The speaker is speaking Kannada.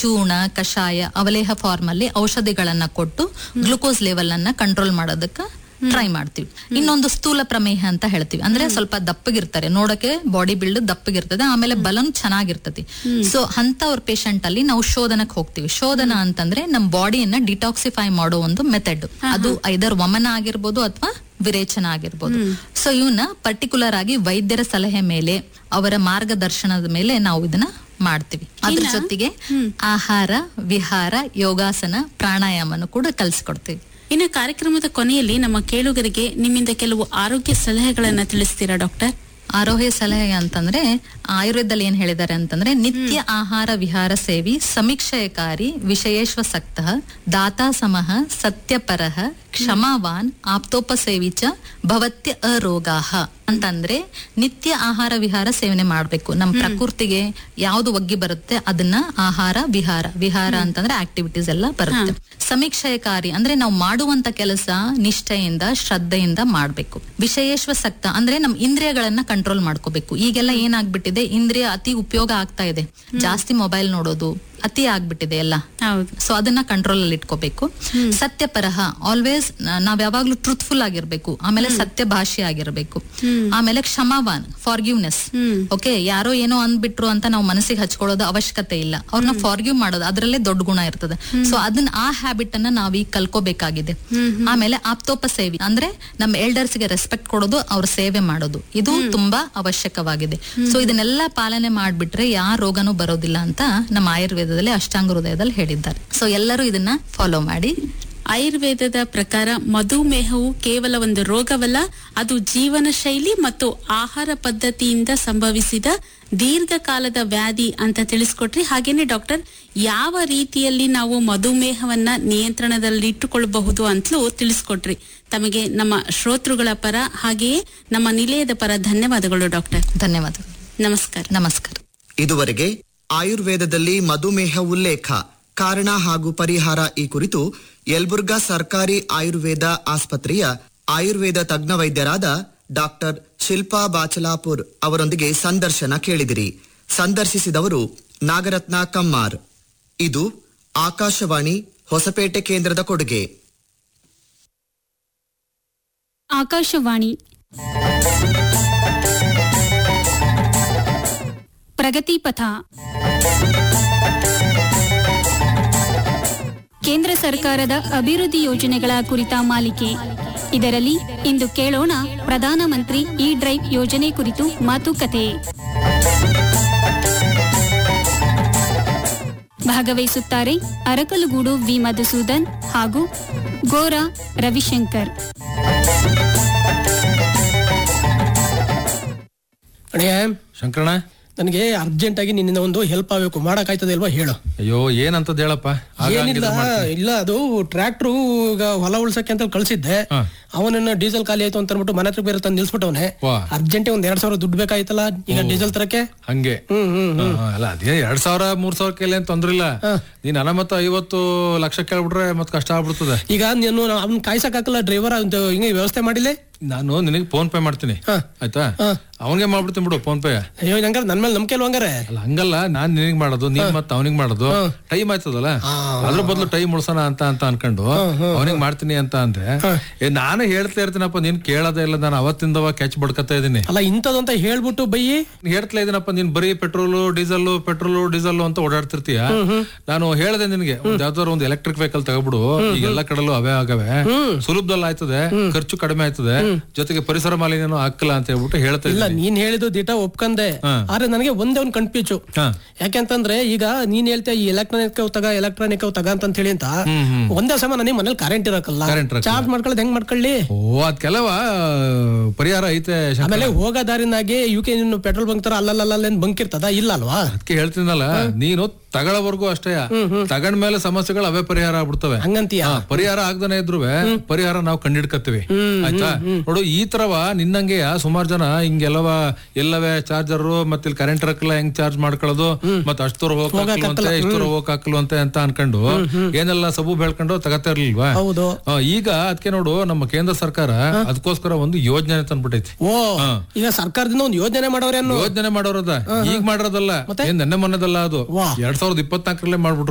ಚೂರ್ಣ ಕಷಾಯ ಅವಲೇಹ ಫಾರ್ಮ್ ಅಲ್ಲಿ ಔಷಧಿಗಳನ್ನ ಕೊಟ್ಟು ಗ್ಲುಕೋಸ್ ಲೆವೆಲ್ ಅನ್ನ ಕಂಟ್ರೋಲ್ ಮಾಡೋದಕ್ಕೆ ಟ್ರೈ ಮಾಡ್ತೀವಿ ಇನ್ನೊಂದು ಸ್ಥೂಲ ಪ್ರಮೇಹ ಅಂತ ಹೇಳ್ತೀವಿ ಅಂದ್ರೆ ಸ್ವಲ್ಪ ದಪ್ಪಗಿರ್ತಾರೆ ನೋಡಕ್ಕೆ ಬಾಡಿ ಬಿಲ್ಡ್ ದಪ್ಪಗಿರ್ತದೆ ಆಮೇಲೆ ಬಲನ್ ಚೆನ್ನಾಗಿರ್ತದೆ ಸೊ ಅಂತವ್ರ ಪೇಷಂಟ್ ಅಲ್ಲಿ ನಾವು ಶೋಧನಕ್ಕೆ ಹೋಗ್ತೀವಿ ಶೋಧನ ಅಂತಂದ್ರೆ ನಮ್ ಬಾಡಿಯನ್ನ ಡಿಟಾಕ್ಸಿಫೈ ಮಾಡೋ ಒಂದು ಮೆಥಡ್ ಅದು ಐದರ್ ವಮನ ಆಗಿರ್ಬೋದು ಅಥವಾ ವಿರೇಚನ ಆಗಿರ್ಬೋದು ಸೊ ಇವನ್ನ ಪರ್ಟಿಕ್ಯುಲರ್ ಆಗಿ ವೈದ್ಯರ ಸಲಹೆ ಮೇಲೆ ಅವರ ಮಾರ್ಗದರ್ಶನದ ಮೇಲೆ ನಾವು ಇದನ್ನ ಮಾಡ್ತೀವಿ ಅದ್ರ ಜೊತೆಗೆ ಆಹಾರ ವಿಹಾರ ಯೋಗಾಸನ ಪ್ರಾಣಾಯಾಮನು ಕೂಡ ಕಲಿಸ್ಕೊಡ್ತೀವಿ ಇನ್ನು ಕಾರ್ಯಕ್ರಮದ ಕೊನೆಯಲ್ಲಿ ನಮ್ಮ ಕೇಳುಗರಿಗೆ ನಿಮ್ಮಿಂದ ಕೆಲವು ಆರೋಗ್ಯ ಸಲಹೆಗಳನ್ನ ತಿಳಿಸ್ತೀರಾ ಡಾಕ್ಟರ್ ಆರೋಗ್ಯ ಸಲಹೆ ಅಂತಂದ್ರೆ ಆಯುರ್ವೇದದಲ್ಲಿ ಏನ್ ಹೇಳಿದ್ದಾರೆ ಅಂತಂದ್ರೆ ನಿತ್ಯ ಆಹಾರ ವಿಹಾರ ಸೇವಿ ಸಮೀಕ್ಷಯಕಾರಿ ವಿಷಯೇಶ್ವಸಕ್ತ ದಾತಾ ಸಮಃ ಸತ್ಯಪರಃ ಕ್ಷಮಾವಾನ್ ಆಪ್ತೋಪಸೇವಿ ಚ ಭವತ್ಯ ಅರೋಗಾಹ ಅಂತಂದ್ರೆ ನಿತ್ಯ ಆಹಾರ ವಿಹಾರ ಸೇವನೆ ಮಾಡ್ಬೇಕು ನಮ್ ಪ್ರಕೃತಿಗೆ ಯಾವ್ದು ಒಗ್ಗಿ ಬರುತ್ತೆ ಅದನ್ನ ಆಹಾರ ವಿಹಾರ ವಿಹಾರ ಅಂತಂದ್ರೆ ಆಕ್ಟಿವಿಟೀಸ್ ಎಲ್ಲ ಬರುತ್ತೆ ಸಮೀಕ್ಷಯಕಾರಿ ಅಂದ್ರೆ ನಾವು ಮಾಡುವಂತ ಕೆಲಸ ನಿಷ್ಠೆಯಿಂದ ಶ್ರದ್ಧೆಯಿಂದ ಮಾಡ್ಬೇಕು ವಿಷಯೇಶ್ವಸಕ್ತ ಅಂದ್ರೆ ನಮ್ ಇಂದ್ರಿಯಗಳನ್ನ ಕಂಟ್ರೋಲ್ ಮಾಡ್ಕೋಬೇಕು ಈಗೆಲ್ಲ ಏನಾಗ್ಬಿಟ್ಟಿದೆ ಇಂದ್ರಿಯ ಅತಿ ಉಪಯೋಗ ಆಗ್ತಾ ಇದೆ ಜಾಸ್ತಿ ಮೊಬೈಲ್ ನೋಡೋದು ಅತಿ ಆಗ್ಬಿಟ್ಟಿದೆ ಎಲ್ಲ ಹೌದು ಸೊ ಅದನ್ನ ಕಂಟ್ರೋಲ್ ಅಲ್ಲಿ ಇಟ್ಕೋಬೇಕು ಸತ್ಯಪರಹ ಆಲ್ವೇಸ್ ನಾವ್ ಯಾವಾಗ್ಲೂ ಟ್ರೂತ್ಫುಲ್ ಆಗಿರ್ಬೇಕು ಆಮೇಲೆ ಸತ್ಯ ಭಾಷೆ ಆಗಿರ್ಬೇಕು ಆಮೇಲೆ ಕ್ಷಮಾವಾನ್ ಫಾರ್ಗ್ಯೂನೆಸ್ ಓಕೆ ಯಾರೋ ಏನೋ ಅಂದ್ಬಿಟ್ರು ಅಂತ ನಾವು ಮನಸ್ಸಿಗೆ ಹಚ್ಕೊಳ್ಳೋದು ಅವಶ್ಯಕತೆ ಇಲ್ಲ ಅವ್ರನ್ನ ಫಾರ್ಗ್ಯೂ ಮಾಡೋದು ಅದ್ರಲ್ಲೇ ದೊಡ್ಡ ಗುಣ ಇರ್ತದೆ ಸೊ ಅದನ್ನ ಆ ಹ್ಯಾಬಿಟ್ ಅನ್ನ ನಾವೀಗ ಕಲ್ಕೋಬೇಕಾಗಿದೆ ಆಮೇಲೆ ಆಪ್ತೋಪ ಸೇವೆ ಅಂದ್ರೆ ನಮ್ಮ ಎಲ್ಡರ್ಸ್ ಗೆ ರೆಸ್ಪೆಕ್ಟ್ ಕೊಡೋದು ಅವ್ರ ಸೇವೆ ಮಾಡೋದು ಇದು ತುಂಬಾ ಅವಶ್ಯಕವಾಗಿದೆ ಸೊ ಇದನ್ನೆಲ್ಲ ಪಾಲನೆ ಮಾಡ್ಬಿಟ್ರೆ ಯಾವ ರೋಗನೂ ಬರೋದಿಲ್ಲ ಅಂತ ನಮ್ಮ ಆಯುರ್ವೇದದಲ್ಲಿ ಅಷ್ಟಾಂಗ ಹೃದಯದಲ್ಲಿ ಹೇಳಿದ್ದಾರೆ ಸೊ ಎಲ್ಲರೂ ಇದನ್ನ ಫಾಲೋ ಮಾಡಿ ಆಯುರ್ವೇದದ ಪ್ರಕಾರ ಮಧುಮೇಹವು ಕೇವಲ ಒಂದು ರೋಗವಲ್ಲ ಅದು ಜೀವನ ಶೈಲಿ ಮತ್ತು ಆಹಾರ ಪದ್ಧತಿಯಿಂದ ಸಂಭವಿಸಿದ ದೀರ್ಘಕಾಲದ ವ್ಯಾಧಿ ಅಂತ ತಿಳಿಸ್ಕೊಟ್ರಿ ಹಾಗೇನೆ ಡಾಕ್ಟರ್ ಯಾವ ರೀತಿಯಲ್ಲಿ ನಾವು ಮಧುಮೇಹವನ್ನ ನಿಯಂತ್ರಣದಲ್ಲಿ ಇಟ್ಟುಕೊಳ್ಳಬಹುದು ಅಂತಲೂ ತಿಳಿಸ್ಕೊಟ್ರಿ ತಮಗೆ ನಮ್ಮ ಶ್ರೋತೃಗಳ ಪರ ಹಾಗೆಯೇ ನಮ್ಮ ನಿಲಯದ ಪರ ಧನ್ಯವಾದಗಳು ಡಾಕ್ಟರ್ ಧನ್ಯವಾದಗಳು ನಮಸ್ಕಾರ ನಮಸ್ಕಾರ ಇದುವರೆಗೆ ಆಯುರ್ವೇದದಲ್ಲಿ ಮಧುಮೇಹ ಉಲ್ಲೇಖ ಕಾರಣ ಹಾಗೂ ಪರಿಹಾರ ಈ ಕುರಿತು ಯಲಬುರ್ಗಾ ಸರ್ಕಾರಿ ಆಯುರ್ವೇದ ಆಸ್ಪತ್ರೆಯ ಆಯುರ್ವೇದ ತಜ್ಞ ವೈದ್ಯರಾದ ಡಾಕ್ಟರ್ ಶಿಲ್ಪಾ ಬಾಚಲಾಪುರ್ ಅವರೊಂದಿಗೆ ಸಂದರ್ಶನ ಕೇಳಿದಿರಿ ಸಂದರ್ಶಿಸಿದವರು ನಾಗರತ್ನ ಕಮ್ಮಾರ್ ಇದು ಆಕಾಶವಾಣಿ ಹೊಸಪೇಟೆ ಕೇಂದ್ರದ ಕೊಡುಗೆ ಆಕಾಶವಾಣಿ ಪ್ರಗತಿ ಪಥ ಕೇಂದ್ರ ಸರ್ಕಾರದ ಅಭಿವೃದ್ಧಿ ಯೋಜನೆಗಳ ಕುರಿತ ಮಾಲಿಕೆ ಇದರಲ್ಲಿ ಇಂದು ಕೇಳೋಣ ಪ್ರಧಾನಮಂತ್ರಿ ಇ ಡ್ರೈವ್ ಯೋಜನೆ ಕುರಿತು ಮಾತುಕತೆ ಭಾಗವಹಿಸುತ್ತಾರೆ ಅರಕಲಗೂಡು ವಿ ಮಧುಸೂದನ್ ಹಾಗೂ ಗೋರಾ ರವಿಶಂಕರ್ ಅಣ್ಣಯ್ಯ ಶಂಕರಣ ನನಗೆ ಅರ್ಜೆಂಟ್ ಆಗಿ ನಿನ್ನಿಂದ ಒಂದು ಹೆಲ್ಪ್ ಆಗಬೇಕು ಮಾಡಕ್ಕಾಯ್ತದೆ ಅಲ್ವಾ ಹೇಳು ಅಯ್ಯೋ ಏನಂತದ್ ಹೇಳಪ್ಪ ಆಗ ಏನಿಲ್ಲ ಹಂಗಿದ್ರೆ ಮಾಡ್ತೀನಿ. ಇಲ್ಲ ಅದು ಟ್ರ್ಯಾಕ್ಟ್ರು ಈಗ ಹೊಲ ಉಳ್ಸಕ್ಕೆ ಅಂತ ಕಳ್ಸಿದ್ದೆ ಹಾ. ಅವನನ್ನ ಡೀಸೆಲ್ ಖಾಲಿ ಆಯ್ತು ಅಂತ ಅಂದ್ಬಿಟ್ಟು ಮನೆ ಹತ್ರ ಬೇರೆ ತಂದು ನಿಲ್ಸ್ಬಿಟ್ಟವನೆ ವಾ. ಅರ್ಜೆಂಟ್ ಒಂದ್ ಎರಡ್ ಸಾವಿರ ದುಡ್ಡು ಬೇಕಾಯ್ತಲ್ಲ ಈಗ ಡೀಸೆಲ್ ತರಕ್ಕೆ ಹಂಗೆ ಹ್ಮ್ ಹ್ಮ್ ಹಾ, ಹಾ, ಅಲ್ಲ ಅದೇ ಎರಡ್ ಸಾವಿರ ಮೂರ್ ಸಾವಿರ ಕೇಳಿ ಅಂತ ತೊಂದ್ರಿಲ್ಲ ನೀನ್ ಹಣ ಮತ್ತ ಐವತ್ತು ಲಕ್ಷ ಕೇಳ್ಬಿಟ್ರೆ ಮತ್ ಕಷ್ಟ ಆಗ್ಬಿಡ್ತದೆ ಈಗ ನೀನು ಅವ್ನ ಕಾಯ್ಸಕ್ ಹಾಕಲ್ಲ ಡ್ರೈವರ್ ಹಿಂಗೆ ವ್ಯವಸ್ಥೆ ಮಾಡಿಲ್ಲ ನಾನು ನಿನಗೆ ಫೋನ್ ಪೇ ಮಾಡ್ತೀನಿ ಆಯ್ತಾ ಅವನಿಗೆ ಮಾಡ್ಬಿಡ್ತೀನಿ ಬಿಡು ಫೋನ್ ಪೇ ಅಯ್ಯೋ ಹಂಗಾರೆ ನನ್ ಮೇಲೆ ನಂಬಿಕೆ ಹಂಗಾರೆ ಅಲ್ಲ ಹಂಗಲ್ಲ ನಾನ್ ನಿನಗ್ ಮಾಡೋದು ನೀನ್ ಮತ್ತ ಅವನಿಗೆ ಮಾಡೋದು ಟೈಮ್ ಆಯ್ತದಲ್ಲ ಅದ್ರ ಬದಲು ಟೈಮ್ ಉಳ್ಸೋಣ ಅಂತ ಅಂತ ಅನ್ಕೊಂಡು ಅವನಿಗೆ ಮಾಡ್ತೀನಿ ಅಂತ ಅಂದ್ರೆ ಏ ನಾನು ಹೇಳ್ತಾ ಇರ್ತೀನಪ್ಪ ನೀನ್ ಕೇಳೋದೇ ಇಲ್ಲ ನಾನು ಅವತ್ತಿಂದವ ಕ್ಯಾಚ್ ಬಡ್ಕತಾ ಇದೀನಿ ಅಲ್ಲ ಇಂಥದ್ದು ಅಂತ ಹೇಳ್ಬಿಟ್ಟು ಬೈಯಿ ನೀನ್ ಹೇಳ್ತಾ ಇದೀನಪ್ಪ ನೀನ್ ಬರೀ ಪೆಟ್ರೋಲು ಡೀಸೆಲ್ ಪೆಟ್ರೋಲು ಡೀಸೆಲ್ ಅಂತ ಓಡಾಡ್ತಿರ್ತೀಯ ನಾನು ಹೇಳ್ದೆ ನಿನ್ಗೆ ಒಂದ್ ಯಾವ್ದಾದ್ರು ಒಂದು ಎಲೆಕ್ಟ್ರಿಕ್ ವೆಹಿಕಲ್ ತಗೊಬಿಡು ಈಗ ಎಲ್ಲ ಕಡೆಲೂ ಅವೇ ಆಗವೆ ಸುಲಭದಲ್ಲಿ ಆಯ್ತದೆ ಖರ್ಚು ಕಡಿಮೆ ಆಯ್ತದೆ ಜೊತೆಗೆ ಪರಿಸರ ಮಾಲಿನ್ಯನೂ ಹಾಕಲ್ಲ ಅಂತ ಹೇಳ್ಬಿಟ್ಟು ಹೇಳ್ತಾ ಇಲ್ಲ ಇದ್ದೀನಿ ನೀನ್ ಹೇಳಿದ್ದು ದಿಟ ಒಪ್ಕಂದೆ ಆದ್ರೆ ನನಗೆ ಒಂದೇ ಒಂದು ಕನ್ಫ್ಯೂಸು ಹಾ. ಯಾಕೆಂತಂದ್ರೆ ಈಗ ನೀನ್ ಹೇಳ್ತಾ ಈ ಎಲೆಕ್ಟ್ರಾನಿಕ್ ತಗ ಎಲೆಕ್ಟ್ರಾನಿಕ್ ತಗ ಅಂತ ಹೇಳಿ ಅಂತ ಒಂದೇ ಸಮ ನನಗೆ ಮನೇಲಿ ಕರೆಂಟ್ ಇರಕಲ್ಲ Current ಇರಕ್ಕಲ್ಲ. ಚಾರ್ಜ್ ಮಾಡ್ಕೊಳ್ಳೋದು ಹೆಂಗ್ ಮಾಡ್ಕೊಳ್ಳಿ ಓ ಅದ್ ಕೆಲವ ಪರಿಹಾರ ಐತೆ ಶಂಕರ. ಆಮೇಲೆ ಹೋಗೋ ದಾರಿನಾಗೆ ಯು ಕೆ ಪೆಟ್ರೋಲ್ ಬಂಕ್ ತರ ಅಲ್ಲಲ್ಲ ಬಂಕ್ ಇರ್ತದ ಇಲ್ಲ ಅಲ್ವಾ ಅದಕ್ಕೆ ಹೇಳ್ತೀನಲ್ಲ ನೀನು ತಗೊಳ್ಳೋವರೆಗೂ ಅಷ್ಟೇ ತಗೊಂಡ್ಮೇಲೆ ಸಮಸ್ಯೆಗಳು ಅವೇ ಪರಿಹಾರ ಆಗ್ಬಿಡ್ತವೆ ಹಂಗಂತೀಯ ಹಾ, ಪರಿಹಾರ ಆಗ್ದಾನೆ ಇದ್ರು ಪರಿಹಾರ ನಾವು ಕಂಡಿಡ್ಕತ್ತೀವಿ ಆಯ್ತಾ ನೋಡು ಈ ತರವ ನಿನ್ನಂಗೆ ಸುಮಾರು ಜನ ಹಿಂಗೆಲ್ಲವ ಎಲ್ಲವೇ ಚಾರ್ಜರ್ ಮತ್ತೆ ಇಲ್ಲಿ ಕರೆಂಟ್ ಇರಕ್ಕಲ್ಲ ಹೆಂಗ್ ಚಾರ್ಜ್ ಮಾಡ್ಕೊಳ್ಳೋದು ಮತ್ತೆ ಅಷ್ಟು ದೂರ ಹೋಗಕ್ಕೆ ಇಷ್ಟು ದೂರ ಹೋಗಕ್ಕಾಕಲ್ವಂತೆ ಅಂತ ಅನ್ಕೊಂಡು ಏನೆಲ್ಲ ಸಬು ಬೆಳ್ಕೊಂಡು ತಗತಾ ಇರ್ಲಿಲ್ವಾ ಹೌದು ಆ, ಈಗ ಅದಕ್ಕೆ ನೋಡು ನಮ್ಮ ಕೇಂದ್ರ ಸರ್ಕಾರ ಅದಕ್ಕೋಸ್ಕರ ಒಂದು ಯೋಜನೆ ತಂದ್ಬಿಟ್ಟೈತಿ ಓ ಈಗ ಸರ್ಕಾರದಿಂದ ಒಂದು ಯೋಜನೆ ಮಾಡೋರೇನು ಯೋಜನೆ ಮಾಡೋರದ ಈಗ ಮಾಡಿರೋದಲ್ಲ ಏನ್ ನೆನ್ನೆ ಮೊನ್ನೆದಲ್ಲ ಅದು ವಾ. ಎರಡ್ ಸಾವಿರದ ಇಪ್ಪತ್ನಾಲ್ಕರಲ್ಲೇ ಮಾಡ್ಬಿಟ್ರು